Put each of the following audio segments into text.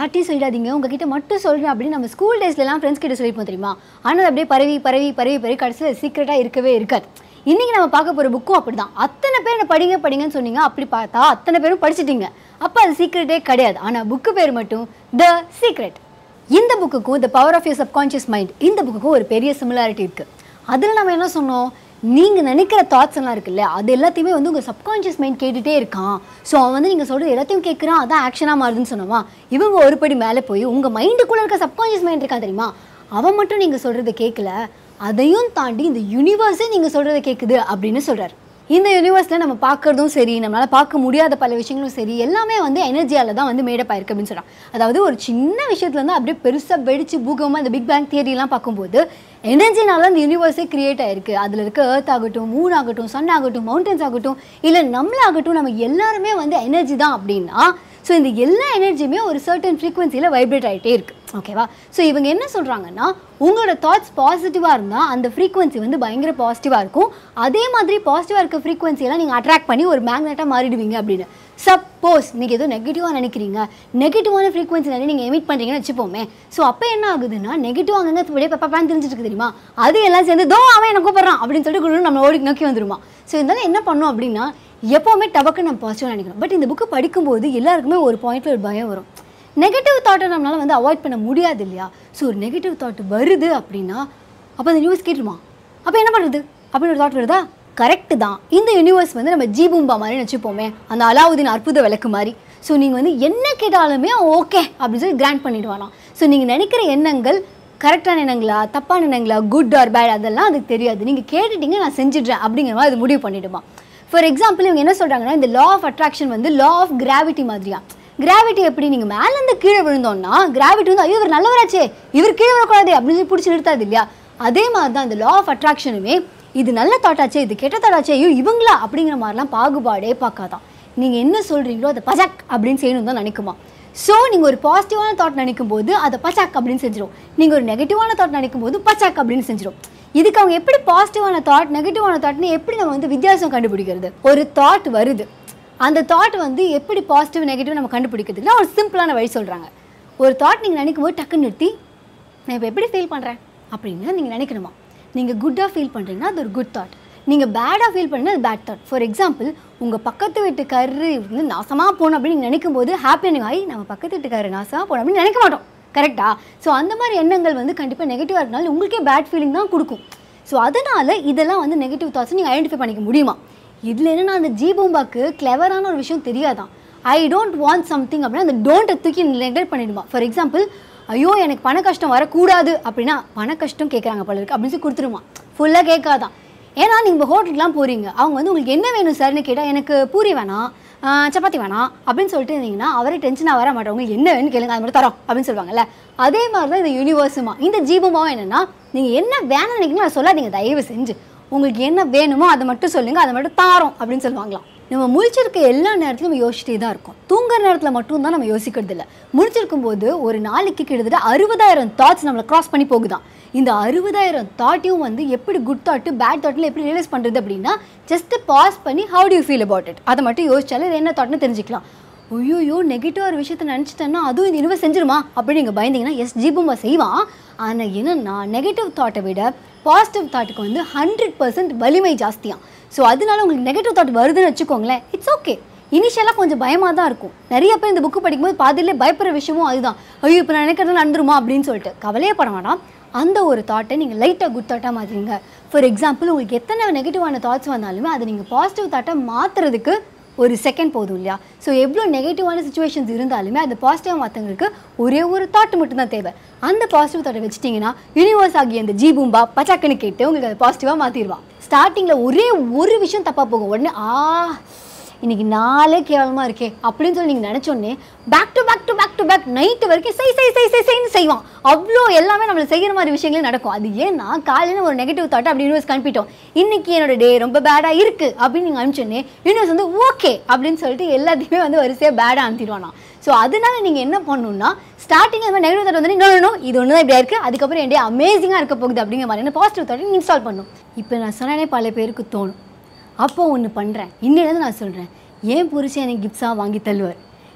யார்ட்டையும் சொல்லிடாதீங்க உங்ககிட்ட மட்டும் சொல்கிறேன் அப்படின்னு நம்ம ஸ்கூல் டேஸ்லலாம் ஃப்ரெண்ட்ஸ் கிட்ட சொல்லிப்போம் தெரியுமா ஆனால் அது அப்படியே பரவி பரவி பரவி பரவி கடைசியில் சீக்கிரட்டாக இருக்கவே இருக்காது இன்றைக்கி நம்ம பார்க்க போகிற புக்கும் அப்படி தான் அத்தனை பேர் என்ன படிங்க படிங்கன்னு சொன்னீங்க அப்படி பார்த்தா அத்தனை பேரும் படிச்சிட்டீங்க அப்போ அது சீக்ரெட்டே கிடையாது ஆனால் புக்கு பேர் மட்டும் த சீக்ரெட் இந்த புக்குக்கும் the power of your subconscious mind இந்த புக்குக்கும் ஒரு பெரிய சிமிலாரிட்டி இருக்குது அதில் நம்ம என்ன சொன்னோம் நீங்கள் நினைக்கிற தாட்ஸ் எல்லாம் இருக்குல்ல அது எல்லாத்தையுமே வந்து உங்கள் சப்கான்ஷியஸ் மைண்ட் கேட்டுகிட்டே இருக்கான் ஸோ அவன் வந்து நீங்கள் சொல்கிறது எல்லாத்தையும் கேட்குறான் அதான் ஆக்ஷனாக மாறுதுன்னு சொன்னோமா இவங்க ஒரு படி மேலே போய் உங்கள் மைண்டுக்குள்ளே இருக்க சப்கான்ஷியஸ் மைண்ட் இருக்கான் தெரியுமா அவன் மட்டும் நீங்கள் சொல்கிறத கேட்கல அதையும் தாண்டி இந்த யூனிவர்ஸே நீங்கள் சொல்கிறத கேட்குது அப்படின்னு சொல்கிறார் இந்த யூனிவர்ஸில் நம்ம பார்க்குறதும் சரி நம்மளால் பார்க்க முடியாத பல விஷயங்களும் சரி எல்லாமே வந்து எனர்ஜியால் தான் வந்து மேடப் ஆயிருக்கு அப்படின்னு சொல்கிறான் அதாவது ஒரு சின்ன விஷயத்துலேருந்து அப்படியே பெருசாக வெடிச்சு பூகமாக இந்த பிக் பேங் தியரிலாம் பார்க்கும்போது எனர்ஜினால அந்த யூனிவர்ஸே கிரியேட் ஆயிருக்கு அதில் இருக்க எர்த் ஆகட்டும் மூன் ஆகட்டும் சன் ஆகட்டும் மவுண்டன்ஸ் ஆகட்டும் இல்லை நம்மளாகட்டும் நம்ம எல்லாருமே வந்து எனர்ஜி தான் அப்படின்னா ஸோ இந்த எல்லா எனர்ஜியுமே ஒரு சர்டன் ஃப்ரீக்வன்சியில் வைப்ரேட் ஆகிட்டே இருக்குது ஓகேவா ஸோ இவங்க என்ன சொல்கிறாங்கன்னா உங்களோட தாட்ஸ் பாசிட்டிவாக இருந்தால் அந்த ஃப்ரீக்வன்சி வந்து பயங்கர பாசிட்டிவாக இருக்கும் அதே மாதிரி பாசிட்டிவாக இருக்க ஃப்ரீக்வன்சியெல்லாம் நீங்கள் அட்ராக்ட் பண்ணி ஒரு மேக்னெட்டாக மாறிடுவீங்க அப்படின்னு சப்போஸ் நீங்கள் ஏதோ நெகட்டிவாக நினைக்கிறீங்க நெகட்டிவான ஃப்ரீக்வன்சி நிறைய நீங்கள் எமிட் பண்ணுறீங்கன்னு வச்சுப்போமே ஸோ அப்போ என்ன ஆகுதுன்னா நெகட்டிவ் அங்கங்க அப்படியே பப்பான்னு தெரிஞ்சிட்டு இருக்கு தெரியுமா அது எல்லாம் சேர்ந்து தோ அவன் என்ன கூப்பிட்றான் அப்படின்னு சொல்லிட்டு குடுன்னு நம்ம ஓடி நோக்கி வந்துருமா ஸோ இருந்தாலும் என்ன பண்ணோம் அப்படின்னா எப்போவுமே டபக்கு நம்ம பாசிட்டிவாக நினைக்கணும் பட் இந்த புக்கு படிக்கும்போது எல்லாருக்குமே ஒரு பாயிண்ட்ல ஒரு பயம் வரும் நெகட்டிவ் தாட்டை நம்மளால வந்து அவாய்ட் பண்ண முடியாது இல்லையா ஸோ ஒரு நெகட்டிவ் தாட் வருது அப்படின்னா அப்போ அந்த நியூஸ் கேட்டுருமா அப்போ என்ன பண்ணுறது அப்படின்னு ஒரு தாட் வருதா கரெக்டு தான் இந்த யூனிவர்ஸ் வந்து நம்ம ஜீபூம்பா மாதிரி வச்சுப்போமே அந்த அலாவுதீன் அற்புத விளக்கு மாதிரி ஸோ நீங்கள் வந்து என்ன கேட்டாலுமே ஓகே அப்படின்னு சொல்லி கிராண்ட் பண்ணிடுவானாம் ஸோ நீங்கள் நினைக்கிற எண்ணங்கள் கரெக்டான எண்ணங்களா தப்பான எண்ணங்களா குட் ஆர் பேட் அதெல்லாம் அதுக்கு தெரியாது நீங்கள் கேட்டுட்டீங்க நான் செஞ்சிடுறேன் அப்படிங்கிற மாதிரி அது முடிவு பண்ணிடுமா ஃபார் எக்ஸாம்பிள் இவங்க என்ன சொல்கிறாங்கன்னா இந்த லா ஆஃப் அட்ராக்ஷன் வந்து லா ஆஃப் கிராவிட்டி மாதிரியா கிராவிட்டி எப்படி நீங்கள் மேலேருந்து கீழே விழுந்தோம்னா கிராவிட்டி வந்து ஐயோ இவர் நல்லவராச்சே இவர் கீழே விழக்கூடாது அப்படின்னு சொல்லி பிடிச்சி நிறுத்தாது இல்லையா அதே மாதிரி தான் இந்த லா ஆஃப் அட்ராக்ஷனுமே இது நல்ல தாட்டாச்சே இது கெட்ட தாட்டாச்சே ஐயோ இவங்களா அப்படிங்கிற மாதிரிலாம் பாகுபாடே பார்க்காதான் நீங்கள் என்ன சொல்கிறீங்களோ அதை பஜாக் அப்படின்னு செய்யணும் தான் நினைக்குமா ஸோ நீங்கள் ஒரு பாசிட்டிவான தாட் நினைக்கும் போது அதை பச்சாக் அப்படின்னு செஞ்சிடும் நீங்கள் ஒரு நெகட்டிவான தாட் நினைக்கும் போது பச்சாக் அப்படின்னு செஞ்சிடும் இதுக்கு அவங்க எப்படி பாசிட்டிவான தாட் நெகட்டிவான தாட்னு எப்படி நம்ம வந்து வித்தியாசம் கண்டுபிடிக்கிறது ஒரு தாட் வருது அந்த தாட் வந்து எப்படி பாசிட்டிவ் நெகட்டிவ் நம்ம கண்டுபிடிக்கிறதுக்கு ஒரு சிம்பிளான வழி சொல்கிறாங்க ஒரு தாட் நீங்கள் நினைக்கும் போது டக்குன்னு நிறுத்தி நான் இப்போ எப்படி ஃபீல் பண்ணுறேன் அப்படின்னு நீங்கள் நினைக்கணுமா நீங்கள் குட்டாக ஃபீல் பண்ணுறீங்கன்னா அது ஒரு குட் தாட் நீங்கள் பேடாக ஃபீல் பண்ணீங்கன்னா அது பேட் தாட் ஃபார் எக்ஸாம்பிள் உங்கள் பக்கத்து வீட்டுக்காரரு வந்து நாசமாக போகணும் அப்படின்னு நீங்கள் நினைக்கும் போது ஹாப்பி நீங்கள் ஆகி நம்ம பக்கத்து வீட்டுக்காரரு நாசமாக போகணும் அப்படின்னு நினைக்க மாட்டோம் கரெக்டா ஸோ அந்த மாதிரி எண்ணங்கள் வந்து கண்டிப்பாக நெகட்டிவாக இருக்கனால உங்களுக்கே பேட் ஃபீலிங் தான் கொடுக்கும் ஸோ அதனால் இதெல்லாம் வந்து நெகட்டிவ் தாட்ஸ் நீங்கள் ஐடென்டிஃபை பண்ணிக்க முடியுமா இதில் என்னன்னா அந்த ஜீபூம்பாக்கு கிளவரான ஒரு விஷயம் தெரியாதான் ஐ டோன்ட் வாண்ட் சம்திங் அப்படின்னா அந்த டோன்ட்டை தூக்கி நெகட் பண்ணிடுமா ஃபார் எக்ஸாம்பிள் ஐயோ எனக்கு பண கஷ்டம் வரக்கூடாது அப்படின்னா பண கஷ்டம் கேட்குறாங்க போல இருக்கு அப்படின்னு சொல்லி கொடுத்துருமா ஃபுல்லாக கேட்காதான் ஏன்னா நீங்கள் ஹோட்டலுக்குலாம் போகிறீங்க அவங்க வந்து உங்களுக்கு என்ன வேணும் சார்னு கேட்டால் எனக்கு பூரி வேணாம் ஆ, சப்பாத்தி வேணாம் அப்படின்னு சொல்லிட்டு இருந்தீங்கன்னா அவரே டென்ஷனாக வர மாட்டவங்க என்ன வேணும்னு கேளுங்க அது மட்டும் தரோம் அப்படின்னு சொல்லுவாங்கல்ல அதே மாதிரி தான் இந்த யூனிவர்ஸுமா இந்த ஜீவமாவும் என்னென்னா நீங்கள் என்ன வேணும்னு நினைக்கிறீங்களோ அதை சொல்லாதீங்க தயவு செஞ்சு உங்களுக்கு என்ன வேணுமோ அதை மட்டும் சொல்லுங்க அதை மட்டும் தாரோம் அப்படின்னு சொல்லுவாங்களாம் நம்ம முழிச்சிருக்க எல்லா நேரத்திலும் நம்ம யோசிச்சுட்டே தான் இருக்கோம் தூங்குற நேரத்தில் மட்டும் தான் நம்ம யோசிக்கிறது இல்லை முழிச்சிருக்கும் போது ஒரு நாளைக்கு கிட்டத்தட்ட அறுபதாயிரம் தாட்ஸ் நம்மளை கிராஸ் பண்ணி போகுதான் இந்த அறுபதாயிரம் தாட்டையும் வந்து எப்படி குட் தாட்டு பேட் தாட்டில் எப்படி ரியலைஸ் பண்ணுறது அப்படின்னா ஜஸ்ட் பாஸ் பண்ணி how to feel about it அதை மட்டும் யோசிச்சாலே இது என்ன தாட்னு தெரிஞ்சுக்கலாம் ஐயோயோ நெகட்டிவ் ஒரு விஷயத்த நினச்சிட்டேன்னா அதுவும் இந்த யூனிவர்ஸ் செஞ்சிருமா அப்படின்னு நீங்கள் பயந்தீங்கன்னா எஸ் ஜீபுமா செய்வான் ஆனால் என்னன்னா நெகட்டிவ் தாட்டை விட பாசிட்டிவ் தாட்டுக்கு வந்து ஹண்ட்ரட் பர்சன்ட் வலிமை ஜாஸ்தியாம் ஸோ அதனால உங்களுக்கு நெகட்டிவ் தாட் வருதுன்னு வச்சுக்கோங்களேன் இட்ஸ் ஓகே இனிஷியலாக கொஞ்சம் பயமாக தான் இருக்கும் நிறைய பேர் இந்த புக்கு படிக்கும்போது பாதியிலே பயப்படுற விஷயமும் அதுதான் ஐயோ இப்போ நான் நினைக்கிறது நடந்துருமா அப்படின்னு சொல்லிட்டு கவலையே பட வேண்டாம் அந்த ஒரு தாட்டை நீங்கள் லைட்டாக குட் தாட்டாக மாற்றுறீங்க ஃபார் எக்ஸாம்பிள் உங்களுக்கு எத்தனை நெகட்டிவான தாட்ஸ் வந்தாலுமே அதை நீங்கள் பாசிட்டிவ் தாட்டை மாற்றுறதுக்கு ஒரு செகண்ட் போதும் இல்லையா ஸோ எவ்வளோ நெகட்டிவான சுச்சுவேஷன்ஸ் இருந்தாலுமே அது பாசிட்டிவாக மாற்றவங்களுக்கு ஒரே ஒரு தாட் மட்டும்தான் தேவை அந்த பாசிட்டிவ் தாட்டை வச்சுட்டிங்கன்னா யூனிவர்ஸ் ஆகிய அந்த ஜீபூம்பா பச்சாக்குன்னு கேட்டு உங்களுக்கு அதை பாசிட்டிவாக மாற்றிடுவான் ஸ்டார்டிங்கில் ஒரே ஒரு விஷயம் தப்பாக போகும் உடனே ஆ இன்னைக்கு நாளே கேவலமாக இருக்கே அப்படின்னு சொல்லி நீங்கள் நினச்சோன்னே back to back to back to back night வரைக்கும் செய் செய் செய் செய் செய்ன்னு செய்வான் அவ்வளோ எல்லாமே நம்மளை செய்கிற மாதிரி விஷயங்களே நடக்கும் அது ஏன்னா காலையில் ஒரு நெகட்டிவ் தாட் அப்படி யூனிவர்ஸ் அனுப்பிட்டோம் இன்னைக்கு என்னோட டே ரொம்ப பேடாக இருக்குது அப்படின்னு நீங்கள் அனுப்பிச்சோன்னே யூனிவர்ஸ் வந்து ஓகே அப்படின்னு சொல்லிட்டு எல்லாத்தையுமே வந்து வரிசையாக பேடாக அனுப்பிடுவானா ஸோ அதனால நீங்கள் என்ன பண்ணணும்னா ஸ்டார்டிங் அந்த நெகட்டிவ் தாட் வந்து நோ நோ இது ஒன்று தான் இப்படியா இருக்குது அதுக்கப்புறம் என் டே அமேசிங்காக இருக்க போகுது அப்படிங்கிற மாதிரி பாசிட்டிவ் தாட்டை இன்ஸ்டால் பண்ணும் இப்போ நான் சொன்னேனே பல பேருக்கு தோணும் அப்போ ஒன்று பண்ணுறேன் இன்னிலேருந்து நான் சொல்கிறேன் ஏன் புருஷன் எனக்கு கிஃப்ட்ஸாக வாங்கி தள்ளுவார்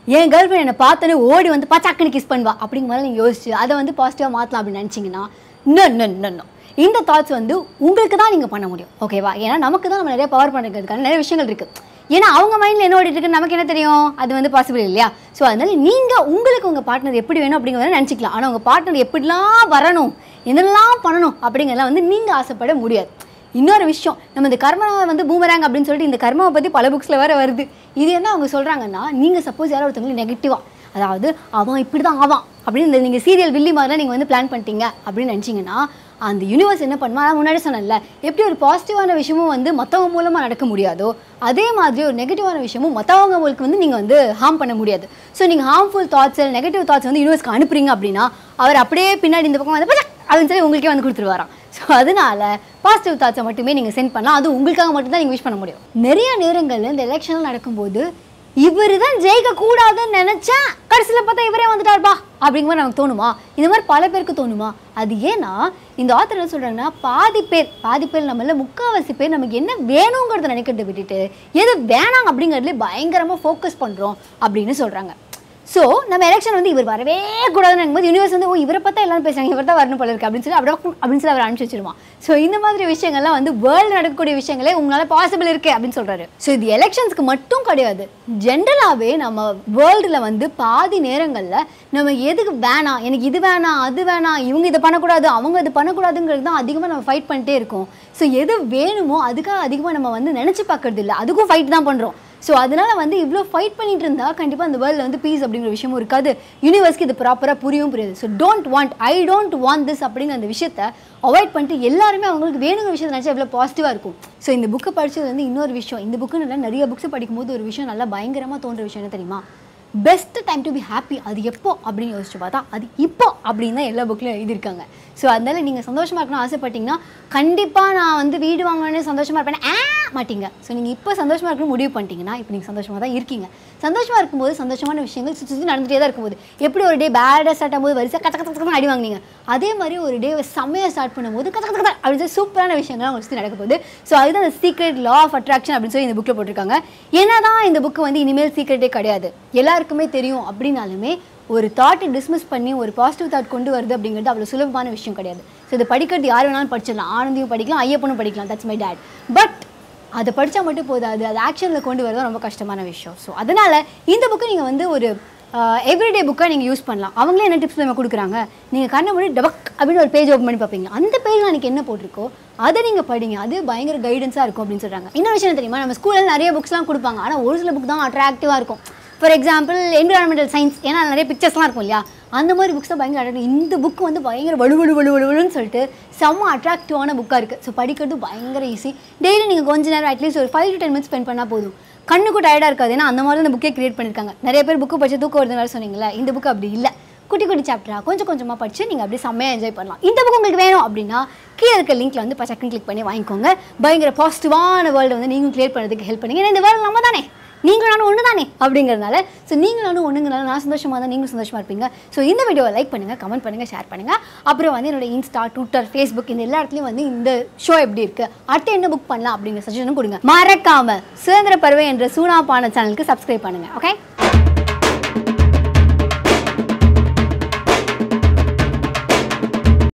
என் கேர்ள் ஃப்ரெண்ட் என்னை பார்த்தோன்னே ஓடி வந்து பச்சாக்குன்னு கிஸ் பண்ணுவா அப்படிங்கிற மாதிரி நீங்கள் யோசிச்சு அதை வந்து பாசிட்டிவாக மாற்றலாம் அப்படின்னு நினச்சிங்கன்னா இன்னும் இன்னும் இன்னும் இந்த தாட்ஸ் வந்து உங்களுக்கு தான் நீங்கள் பண்ண முடியும் ஓகேவா ஏன்னா நமக்கு தான் நம்ம நிறைய பவர் பண்ணுறதுக்கான நிறைய விஷயங்கள் இருக்குது ஏன்னா அவங்க மைண்டில் என்ன ஓடிட்டு இருக்கு நமக்கு என்ன தெரியும் அது வந்து பாசிபிள் இல்லையா ஸோ அதனால நீங்கள் உங்களுக்கு உங்கள் பார்ட்னர் எப்படி வேணும் அப்படிங்கிறத நினச்சிக்கலாம் ஆனால் உங்கள் பார்ட்னர் எப்படிலாம் வரணும் என்னெல்லாம் பண்ணணும் அப்படிங்கிறதெல்லாம் வந்து நீங்கள் ஆசைப்பட முடியாது இன்னொரு விஷயம் நம்ம இந்த கர்மா வந்து பூமராங் அப்படின்னு சொல்லிட்டு இந்த கர்மாவை பற்றி பல புக்ஸில் வேற வருது இது என்ன அவங்க சொல்கிறாங்கன்னா நீங்கள் சப்போஸ் யாரோ ஒருத்தவங்களுக்கு நெகட்டிவாக அதாவது அவன் இப்படி தான் ஆவான் அப்படின்னு இந்த நீங்கள் சீரியல் வில்லி மாதிரிலாம் நீங்கள் வந்து பிளான் பண்ணிட்டீங்க அப்படின்னு நினச்சிங்கன்னா அந்த யூனிவர்ஸ் என்ன பண்ணுமா நான் முன்னாடி சொன்னேன்ல எப்படி ஒரு பாசிட்டிவான விஷயமும் வந்து மற்றவங்க மூலமாக நடக்க முடியாதோ அதே மாதிரி ஒரு நெகட்டிவான விஷயமும் மற்றவங்களுக்கு வந்து நீங்கள் வந்து ஹார்ம் பண்ண முடியாது ஸோ நீங்கள் ஹார்ம்ஃபுல் தாட்ஸ் நெகட்டிவ் தாட்ஸ் வந்து யூனிவர்ஸ்க்கு அனுப்புறீங்க அப்படின்னா அவர் அப்படியே பின்னாடி இந்த பக்கம் வந்து பச்சக் அப்படின்னு சொல்லி உங்களுக்கே வந்து கொடுத்துருவாராம் ஸோ அதனால பாசிட்டிவ் தாட்ஸை மட்டுமே நீங்கள் சென்ட் பண்ணலாம் அது உங்களுக்காக மட்டும்தான் நீங்கள் விஷ் பண்ண முடியும் நிறைய நேரங்களில் இந்த எலெக்ஷன் நடக்கும்போது இவர் தான் ஜெயிக்க கூடாதுன்னு நினைச்சேன் கடைசியில் பார்த்தா இவரே வந்துட்டார்ப்பா அப்படிங்கிற மாதிரி நமக்கு தோணுமா இந்த மாதிரி பல பேருக்கு தோணுமா அது ஏன்னா இந்த ஆத்தர் என்ன சொல்றாங்கன்னா பாதி பேர் பாதி பேர் நம்மள முக்காவாசி பேர் நமக்கு என்ன வேணுங்கிறத நினைக்கிறத விட்டுட்டு எது வேணாம் அப்படிங்கிறதுல பயங்கரமாக ஃபோக்கஸ் பண்ணுறோம் அப்படின்னு சொல்கிறாங்க ஸோ நம்ம எலெக்ஷன் வந்து இவர் வரவே கூடாதுன்னு போது யூனிவர்ஸ் வந்து ஓ இவரை பார்த்தா எல்லாரும் பேசுறாங்க இவர் தான் வரணும் போல இருக்கு அப்படின்னு சொல்லி அப்படியே அப்படின்னு சொல்லி அவர் அனுப்பிச்சு வச்சிருவான் ஸோ இந்த மாதிரி விஷயங்கள்லாம் வந்து வேர்ல்டு நடக்கக்கூடிய விஷயங்களே உங்களால் பாசிபிள் இருக்கு அப்படின்னு சொல்றாரு ஸோ இது எலெக்ஷன்ஸ்க்கு மட்டும் கிடையாது ஜென்ரலாகவே நம்ம வேர்ல்டில் வந்து பாதி நேரங்களில் நம்ம எதுக்கு வேணாம் எனக்கு இது வேணாம் அது வேணாம் இவங்க இதை பண்ணக்கூடாது அவங்க இது பண்ணக்கூடாதுங்கிறது தான் அதிகமாக நம்ம ஃபைட் பண்ணிட்டே இருக்கோம் ஸோ எது வேணுமோ அதுக்காக அதிகமாக நம்ம வந்து நினச்சி பார்க்கறது இல்லை அதுக்கும் ஃபைட் தான் பண்ணுறோம் ஸோ அதனால வந்து இவ்வளோ ஃபைட் பண்ணிட்டு இருந்தா கண்டிப்பாக அந்த வேர்ல்டில் வந்து பீஸ் அப்படிங்கிற விஷயமும் இருக்காது யூனிவர்ஸ்க்கு இது ப்ராப்பராக புரியவும் புரியாது so don't want I don't want this அப்படிங்கிற அந்த விஷயத்தை அவாய்ட் பண்ணிட்டு எல்லாருமே அவங்களுக்கு வேணுங்கிற விஷயத்தை நினச்சா எவ்வளோ பாசிட்டிவாக இருக்கும் ஸோ இந்த புக்கை படிச்சது வந்து இன்னொரு விஷயம் இந்த புக்குன்னு இல்லை நிறைய புக்ஸ் படிக்கும்போது ஒரு விஷயம் நல்லா பயங்கரமாக தோன்ற விஷயம் என்ன தெரியுமா best time to be happy அது எப்போ அப்படின்னு யோசிச்சு பார்த்தா அது இப்போ அப்படின்னு தான் எல்லா புக்லையும் எழுதியிருக்காங்க ஸோ அதனால நீங்கள் சந்தோஷமாக இருக்கணும்னு ஆசைப்பட்டீங்கன்னா கண்டிப்பாக நான் வந்து வீடு வாங்கணும்னு சந்தோஷமாக இருப்பேன் ஆ மாட்டீங்க ஸோ நீங்கள் இப்போ சந்தோஷமாக இருக்கணும்னு முடிவு பண்ணிட்டீங்கன்னா இப்போ நீங்கள் சந்தோஷமாக தான் இருக்கீங்க சந்தோஷமாக இருக்கும்போது சந்தோஷமான விஷயங்கள் சுற்றி சுற்றி நடந்துகிட்டே தான் இருக்கும்போது எப்படி ஒரு டே பேடாக ஸ்டார்ட் ஆகும்போது வரிசை கத்த கத்த கத்தன்னு அடி வாங்குனீங்க அதே மாதிரி ஒரு டே செம்மையாக ஸ்டார்ட் பண்ணும்போது கத்த கத்த கத்த அப்படின்னு சொல்லி சூப்பரான விஷயங்கள் உங்களுக்கு சுற்றி நடக்க போகுது ஸோ அதுதான் அந்த சீக்ரெட் லா ஆஃப் அட்ராக்ஷன் அப்படின்னு சொல்லி இந்த புக்கில் போட்டிருக்காங்க என்னதான் இந்த புக்கு வந்து இனிமேல் சீக்ரெட்டே கிடையாது எல்லாருக்குமே தெரியும் அப்படின்னாலுமே ஒரு தாட்டை டிஸ்மிஸ் பண்ணி ஒரு பாசிட்டிவ் தாட் கொண்டு வருது அப்படிங்கிறது அவ்வளோ சுலபமான விஷயம் கிடையாது ஸோ இதை படிக்கிறது யார் வேணாலும் படிச்சிடலாம் ஆனந்தியும் படிக்கலாம் ஐயப்பனும் படிக்கலாம் தட்ஸ் மை டேட் பட் அதை படித்தா மட்டும் போதாது அது ஆக்ஷனில் கொண்டு வரது ரொம்ப கஷ்டமான விஷயம் ஸோ அதனால் இந்த புக்கை நீங்கள் வந்து ஒரு எவ்ரிடே புக்காக நீங்கள் யூஸ் பண்ணலாம் அவங்களே என்ன டிப்ஸ் நம்ம கொடுக்குறாங்க நீங்கள் கண்ணை மூடி டபக் அப்படின்னு ஒரு பேஜ் ஓப்பன் பண்ணி பார்ப்பீங்க அந்த பேஜில் அன்றைக்கி என்ன போட்டிருக்கோ அதை நீங்கள் படிங்க அது பயங்கர கைடன்ஸாக இருக்கும் அப்படின்னு சொல்கிறாங்க இன்னொரு விஷயம் என்ன தெரியுமா நம்ம ஸ்கூலில் நிறைய புக்ஸ்லாம் கொடுப்பாங்க ஆனால் ஒரு சில புக் தான் அட்ராக்டிவாக இருக்கும் ஃபார் எக்ஸாம்பிள் என்விரான்மெண்டல் சயின்ஸ் ஏன்னா அதுல நிறைய பிக்சர்ஸ்லாம் இருக்கும் இல்லையா அந்த மாதிரி புக்ஸ் தான் பயங்கர attractive. இந்த புக் வந்து பயங்கர வலு வலு வலு வலுன்னு சொல்லிட்டு செம்ம அட்ராக்டிவான புக்காக இருக்குது ஸோ படிக்கிறது பயங்கர ஈஸி டெய்லி நீங்கள் கொஞ்ச நேரம் அட்லீஸ்ட் ஒரு five to ten minutes spend பண்ணால் போதும் கண்ணுக்கும் டயர்டாக இருக்காது ஏன்னா அந்த மாதிரி அந்த புக்கே கிரியேட் பண்ணியிருக்காங்க நிறைய பேர் புக்கு படிச்சு தூக்கம் வருதுன்னு வேறு சொன்னீங்களா இந்த புக் அப்படி இல்லை குட்டி குட்டி சாப்டராக கொஞ்சம் கொஞ்சமாக படிச்சு நீங்கள் அப்படியே செம்மையாக என்ஜாய் பண்ணலாம் இந்த புக் உங்களுக்கு வேணும் அப்படின்னா கீழே இருக்க லிங்க்ல வந்து பச்சக்கன் கிளிக் பண்ணி வாங்கிக்கோங்க பயங்கர பாசிட்டிவான வேர்ல்டு வந்து நீங்களும் கிளியர் பண்ணுறதுக்கு ஹெல்ப் பண்ணுங்க ஏன்னா இந்த வேர்ல்டு நம்ம தானே நீங்களும் நானும் ஒன்று தானே அப்படிங்கிறதுனால ஸோ நீங்களும் நானும் ஒன்றுங்கிறனால நான் சந்தோஷமாக தான் நீங்களும் சந்தோஷமாக இருப்பீங்க ஸோ இந்த வீடியோவை லைக் பண்ணுங்கள் கமெண்ட் பண்ணுங்கள் ஷேர் பண்ணுங்கள் அப்புறம் வந்து என்னோட இன்ஸ்டா ட்விட்டர் ஃபேஸ்புக் இந்த எல்லா இடத்துலையும் வந்து இந்த ஷோ எப்படி இருக்குது அடுத்து என்ன புக் பண்ணலாம் அப்படிங்கிற சஜஷனும் கொடுங்க மறக்காம சுதந்திர பறவை என்ற சூனா பான சேனலுக்கு சப்ஸ்கிரைப் பண்ணுங்கள் ஓகே